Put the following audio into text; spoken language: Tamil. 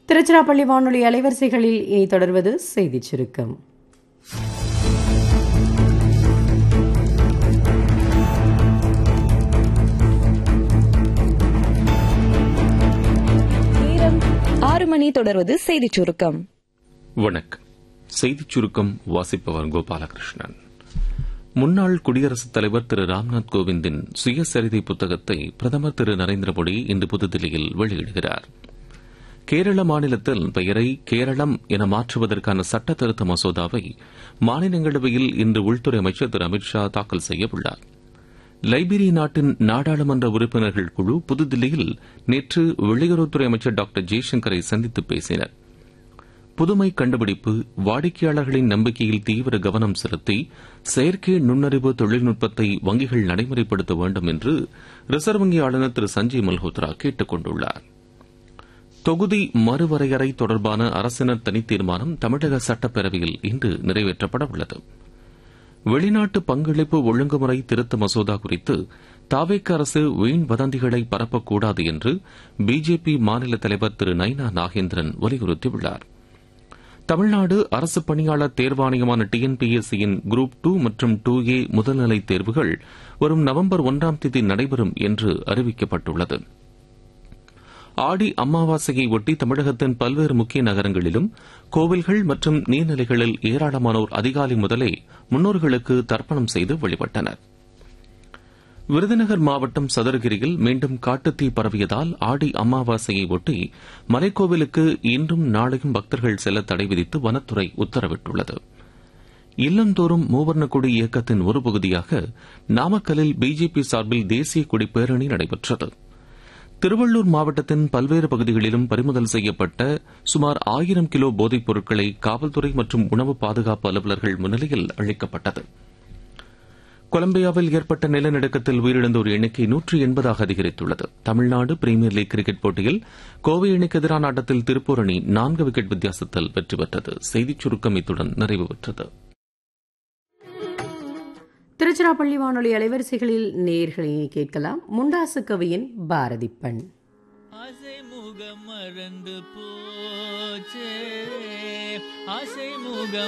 திருச்சிராப்பள்ளி வானொலி அலைவரிசைகளில் இனி தொடர்வது செய்திச் சுருக்கம் நேரம் ஆறு மணி தொடர்வது செய்திச் சுருக்கம் வணக்கம் செய்திச் சுருக்கம் வாசிப்பவர் கோபாலகிருஷ்ணன் முன்னாள் குடியரசுத் தலைவர் திரு ராம்நாத் கோவிந்தின் சுயசரிதை புத்தகத்தை பிரதமர் திரு நரேந்திர மோடி இன்று புதுதில்லியில் வெளியிடுகிறார் கேரள மாநிலத்தில் பெயரை கேரளம் என மாற்றுவதற்கான சட்ட திருத்த மசோதாவை மாநிலங்களவையில் இன்று உள்துறை அமைச்சர் திரு அமித் ஷா தாக்கல் செய்யவுள்ளார் லைபீரிய நாட்டின் நாடாளுமன்ற உறுப்பினர்கள் குழு புதுதில்லியில் நேற்று வெளியுறவுத்துறை அமைச்சர் டாக்டர் ஜெய்சங்கரை சந்தித்து பேசினர் புதுமை கண்டுபிடிப்பு வாடிக்கையாளர்களின் நம்பிக்கையில் தீவிர கவனம் செலுத்தி செயற்கை நுண்ணறிவு தொழில்நுட்பத்தை வங்கிகள் நடைமுறைப்படுத்த வேண்டும் என்று ரிசர்வ் வங்கி ஆளுநர் திரு சஞ்சய் மல்ஹோத்ரா கேட்டுக் கொண்டுள்ளார் தொகுதி மறுவரையறை தொடர்பான அரசினர் தனி தீர்மானம் தமிழக சட்டப்பேரவையில் இன்று நிறைவேற்றப்பட உள்ளது வெளிநாட்டு பங்களிப்பு ஒழுங்குமுறை திருத்த மசோதா குறித்து தாவேக்க அரசு வீண் வதந்திகளை பரப்பக்கூடாது என்று பிஜேபி மாநில தலைவர் திரு நைனா நாகேந்திரன் வலியுறுத்தியுள்ளார் தமிழ்நாடு அரசு பணியாளர் தேர்வாணையமான டிஎன்பிஎஸ்சியின் குரூப் டூ மற்றும் டூ ஏ முதல்நிலை தேர்வுகள் வரும் நவம்பர் ஒன்றாம் தேதி நடைபெறும் என்று அறிவிக்கப்பட்டுள்ளது ஆடி அமாவாசையை ஒட்டி தமிழகத்தின் பல்வேறு முக்கிய நகரங்களிலும் கோவில்கள் மற்றும் நீர்நிலைகளில் ஏராளமானோர் அதிகாலை முதலே முன்னோர்களுக்கு தர்ப்பணம் செய்து வழிபட்டனர் விருதுநகர் மாவட்டம் சதுரகிரியில் மீண்டும் காட்டுத்தீ பரவியதால் ஆடி அமாவாசையை ஒட்டி மலைக்கோவிலுக்கு இன்றும் நாளையும் பக்தர்கள் செல்ல தடை விதித்து வனத்துறை உத்தரவிட்டுள்ளது இல்லந்தோறும் மூவர்ண கொடி இயக்கத்தின் ஒரு பகுதியாக நாமக்கல்லில் பிஜேபி சார்பில் தேசிய கொடி பேரணி நடைபெற்றது திருவள்ளூர் மாவட்டத்தின் பல்வேறு பகுதிகளிலும் பறிமுதல் செய்யப்பட்ட சுமார் ஆயிரம் கிலோ போதைப் பொருட்களை காவல்துறை மற்றும் உணவு பாதுகாப்பு அலுவலர்கள் முன்னிலையில் அளிக்கப்பட்டது கொலம்பியாவில் ஏற்பட்ட நிலநடுக்கத்தில் உயிரிழந்தோர் எண்ணிக்கை நூற்றி எண்பதாக அதிகரித்துள்ளது தமிழ்நாடு பிரீமியர் லீக் கிரிக்கெட் போட்டியில் கோவை அணிக்கு எதிரான ஆட்டத்தில் திருப்பூர் அணி நான்கு விக்கெட் வித்தியாசத்தில் வெற்றி பெற்றது செய்திச் சுருக்கம் இத்துடன் நிறைவு பெற்றது திருச்சிராப்பள்ளி வானொலி அலைவரிசைகளில் நேர்களை கேட்கலாம் முண்டாசு கவியின் பாரதி பண் ஆசை முகம் மறந்து போச்சே ஆசை முகம்